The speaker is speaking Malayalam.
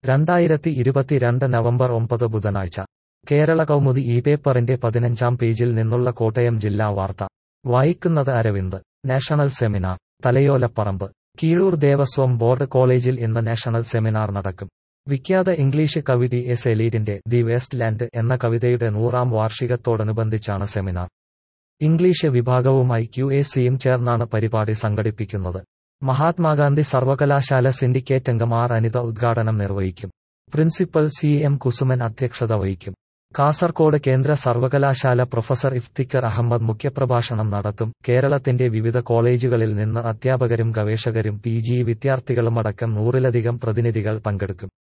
രണ്ടായിരത്തി ഇരുപത്തിരണ്ട് നവംബർ ഒമ്പത് ബുധനാഴ്ച കേരള കൗമുദി ഈ പേപ്പറിന്റെ പതിനഞ്ചാം പേജിൽ നിന്നുള്ള കോട്ടയം ജില്ലാ വാർത്ത വായിക്കുന്നത് Aravind national seminar Thalayolaparambu Keezhoor Devaswom board കോളേജിൽ ഇന്ന് നാഷണൽ സെമിനാർ നടക്കും വിഖ്യാത ഇംഗ്ലീഷ് കവി ടി എസ് എലീഡിന്റെ ദി വെസ്റ്റ് ലാൻഡ് എന്ന കവിതയുടെ നൂറാം വാർഷികത്തോടനുബന്ധിച്ചാണ് സെമിനാർ ഇംഗ്ലീഷ് വിഭാഗവുമായി ക്യു എ സിയും ചേർന്നാണ് പരിപാടി സംഘടിപ്പിക്കുന്നത് മഹാത്മാഗാന്ധി സർവകലാശാല സിൻഡിക്കേറ്റ് അംഗം ആർ അനിത ഉദ്ഘാടനം നിർവഹിക്കും പ്രിൻസിപ്പൽ സി എം കുസുമൻ അധ്യക്ഷത വഹിക്കും കാസർകോട് കേന്ദ്ര സർവകലാശാല പ്രൊഫസർ ഇഫ്തിക്കർ അഹമ്മദ് മുഖ്യപ്രഭാഷണം നടത്തും കേരളത്തിന്റെ വിവിധ കോളേജുകളിൽ നിന്ന് അധ്യാപകരും ഗവേഷകരും പി ജി വിദ്യാർത്ഥികളുമടക്കം നൂറിലധികം പ്രതിനിധികൾ പങ്കെടുക്കും